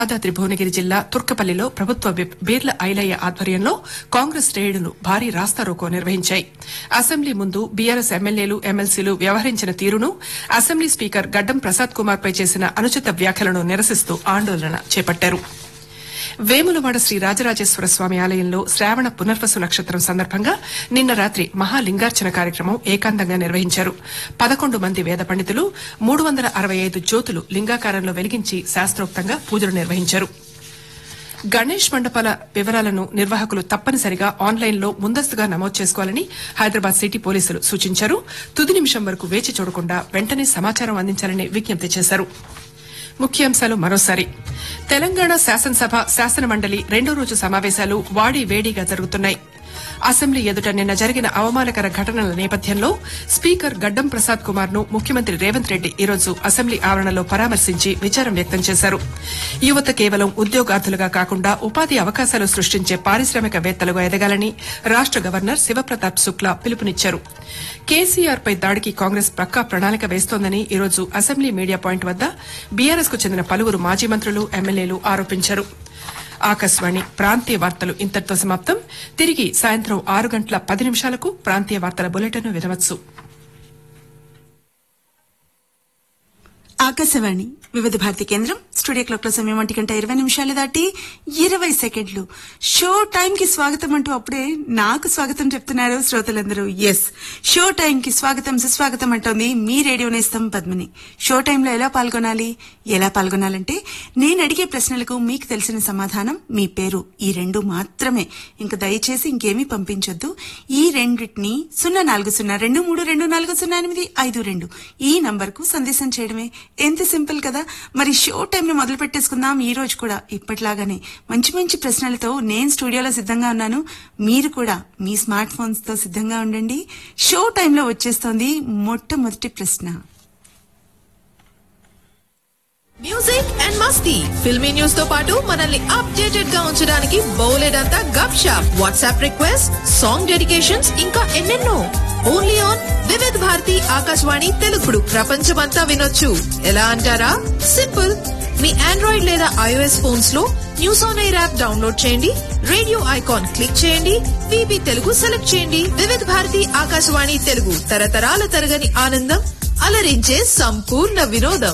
యాదాద్రి భువనగిరి జిల్లా తుర్కపల్లిలో ప్రభుత్వ విప్ బీర్ల ఐలయ్య ఆధ్వర్యంలో కాంగ్రెస్ శ్రేణులు భారీ రాస్తారోకో నిర్వహించాయి అసెంబ్లీ ముందు బీఆర్ఎస్ ఎమ్మెల్యేలు ఎమ్మెల్సీలు వ్యవహరించిన తీరును అసెంబ్లీ స్పీకర్ గడ్డం ప్రసాద్ కుమార్ పై చేసిన అనుచిత వ్యాఖ్యలను నిరసిస్తూ ఆందోళన చేపట్టారు వేములవాడ శ్రీ రాజరాజేశ్వర స్వామి ఆలయంలో శ్రావణ పునర్వసు నక్షత్రం సందర్భంగా నిన్న రాత్రి మహాలింగార్చన కార్యక్రమం ఏకాంతంగా నిర్వహించారు పదకొండు మంది వేద పండితులు మూడు వందల అరవై ఐదు జ్యోతులు లింగాకారంలో వెలిగించి శాస్త్రోక్తంగా పూజలు నిర్వహించారు గణేష్ మండపాల వివరాలను నిర్వాహకులు తప్పనిసరిగా ఆన్లైన్లో ముందస్తుగా నమోదు చేసుకోవాలని హైదరాబాద్ సిటీ పోలీసులు సూచించారు తుది నిమిషం వరకు వేచి చూడకుండా వెంటనే సమాచారం అందించాలని విజ్ఞప్తి చేశారు ముఖ్యాంశాలు మరోసారి తెలంగాణ శాసనసభ శాసనమండలి రెండో రోజు సమావేశాలు వాడి వేడిగా జరుగుతున్నాయి అసెంబ్లీ ఎదుట నిన్న జరిగిన అవమానకర ఘటనల నేపథ్యంలో స్పీకర్ గడ్డం ప్రసాద్ కుమార్ ను ముఖ్యమంత్రి రేవంత్ రెడ్డి ఈరోజు అసెంబ్లీ ఆవరణలో పరామర్శించి విచారం వ్యక్తం చేశారు యువత కేవలం ఉద్యోగార్థులుగా కాకుండా ఉపాధి అవకాశాలు సృష్టించే పారిశ్రామికవేత్తలుగా ఎదగాలని రాష్ట గవర్నర్ శివప్రతాప్ శుక్లా పిలుపునిచ్చారు కేసీఆర్ పై దాడికి కాంగ్రెస్ పక్కా ప్రణాళిక వేస్తోందని ఈరోజు అసెంబ్లీ మీడియా పాయింట్ వద్ద బీఆర్ఎస్ కు చెందిన పలువురు మాజీ మంత్రులు ఎమ్మెల్యేలు ఆరోపించారు ఆకాశవాణి ప్రాంతీయ వార్తలు ఇంతటితో సమాప్తం తిరిగి సాయంత్రం ఆరు గంటల పది నిమిషాలకు ప్రాంతీయ వార్తల బులెటిన్ వినవచ్చు ఆకాశవాణి వివిధ భారతి కేంద్రం స్టూడియో క్లాక్ లో సమయం ఒంటి గంట ఇరవై నిమిషాలు దాటి ఇరవై సెకండ్లు షో టైం కి స్వాగతం అంటూ అప్పుడే నాకు స్వాగతం చెప్తున్నారు శ్రోతలందరూ ఎస్ షో టైం కి స్వాగతం సుస్వాగతం అంటోంది మీ రేడియో నేస్తం పద్మిని షో టైంలో ఎలా పాల్గొనాలి ఎలా పాల్గొనాలంటే నేను అడిగే ప్రశ్నలకు మీకు తెలిసిన సమాధానం మీ పేరు ఈ రెండు మాత్రమే ఇంకా దయచేసి ఇంకేమీ పంపించొద్దు ఈ రెండింటిని సున్నా నాలుగు సున్నా రెండు మూడు రెండు నాలుగు సున్నా ఎనిమిది ఐదు రెండు ఈ నంబర్ కు సందేశం చేయడమే ఎంత సింపుల్ కదా మరి షో టైం ని మొదలు పెట్టేసుకుందాం ఈ రోజు కూడా ఇప్పటిలాగానే మంచి మంచి ప్రశ్నలతో నేను స్టూడియోలో సిద్ధంగా ఉన్నాను మీరు కూడా మీ స్మార్ట్ ఫోన్స్ తో సిద్ధంగా ఉండండి షో టైంలో వచ్చేస్తోంది మొట్టమొదటి ప్రశ్న మ్యూజిక్ అండ్ మస్తీ ఫిల్మీ న్యూస్ తో పాటు మనల్ని అప్డేటెడ్ గా ఉంచడానికి బౌలెడంతా గప్ షాప్ వాట్సాప్ రిక్వెస్ట్ సాంగ్ డెడికేషన్స్ ఇంకా ఎన్నెన్నో ఓన్లీ ఆన్ వివిధ్ భారతి ఆకాశవాణి తెలుగుడు ప్రపంచమంతా వినొచ్చు ఎలా అంటారా సింపుల్ మీ ఆండ్రాయిడ్ లేదా ఐఓఎస్ ఫోన్స్ లో news on air app download చేయండి రేడియో ఐకాన్ క్లిక్ చేయండి విబి తెలుగు సెలెక్ట్ చేయండి వివిధ భారతి ఆకాశవాణి తెలుగు తరతరాల తరగని ఆనందం అలరించే సంపూర్ణ వినోదం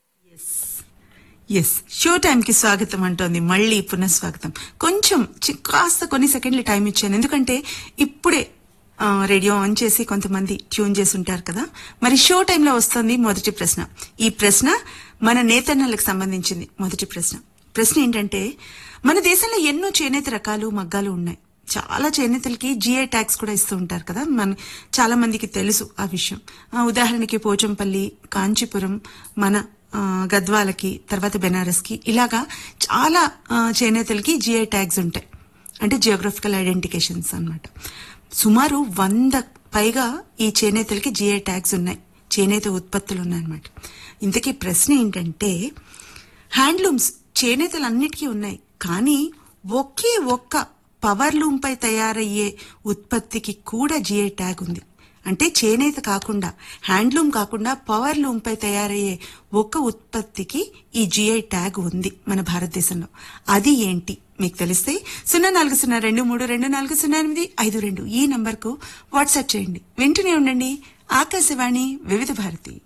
ఎస్ షో టైం కి స్వాగతం అంటోంది మళ్ళీ పునఃస్వాగతం కొంచెం చి- కాస్త కొన్ని సెకండ్లు టైం ఇచ్చాను ఎందుకంటే ఇప్పుడే ఆ, రేడియో ఆన్ చేసి కొంతమంది ట్యూన్ చేసి ఉంటారు కదా మరి షో టైంలో వస్తుంది మొదటి ప్రశ్న ఈ ప్రశ్న మన నేతన్నలకు సంబంధించింది మొదటి ప్రశ్న ప్రశ్న ఏంటంటే మన దేశంలో ఎన్నో చేనేత రకాలు మగ్గాలు ఉన్నాయి చాలా చేనేతలకి జిఐ ట్యాక్స్ కూడా ఇస్తూ ఉంటారు కదా మన చాలా మందికి తెలుసు ఆ విషయం ఆ, ఉదాహరణకి పోచంపల్లి కాంచీపురం మన ఆ, గద్వాలకి తర్వాత బెనారస్ కి ఇలాగా చాలా ఆ, చేనేతలకి జిఐ ట్యాగ్స్ ఉంటాయి అంటే జియోగ్రఫికల్ ఐడెంటిఫికేషన్స్ అన్నమాట సుమారు వంద పైగా ఈ చేనేతలకి జిఐ ట్యాగ్స్ ఉన్నాయి చేనేత ఉత్పత్తులు ఉన్నాయన్నమాట ఇంతకీ ప్రశ్న ఏంటంటే హ్యాండ్లూమ్స్ చేనేతలు అన్నిటికీ ఉన్నాయి కానీ ఒకే ఒక్క పవర్ లూమ్ పై తయారయ్యే ఉత్పత్తికి కూడా జిఐ ట్యాగ్ ఉంది అంటే చేనేత కాకుండా హ్యాండ్లూమ్ కాకుండా పవర్ లూమ్ పై తయారయ్యే ఒక ఉత్పత్తికి ఈ జిఐ ట్యాగ్ ఉంది మన భారతదేశంలో అది ఏంటి మీకు తెలిస్తే సున్నా నాలుగు సున్నా రెండు మూడు రెండు నాలుగు సున్నా ఎనిమిది ఐదు రెండు ఈ నంబర్కు వాట్సాప్ చేయండి వింటూనే ఉండండి ఆకాశవాణి వివిధ భారతి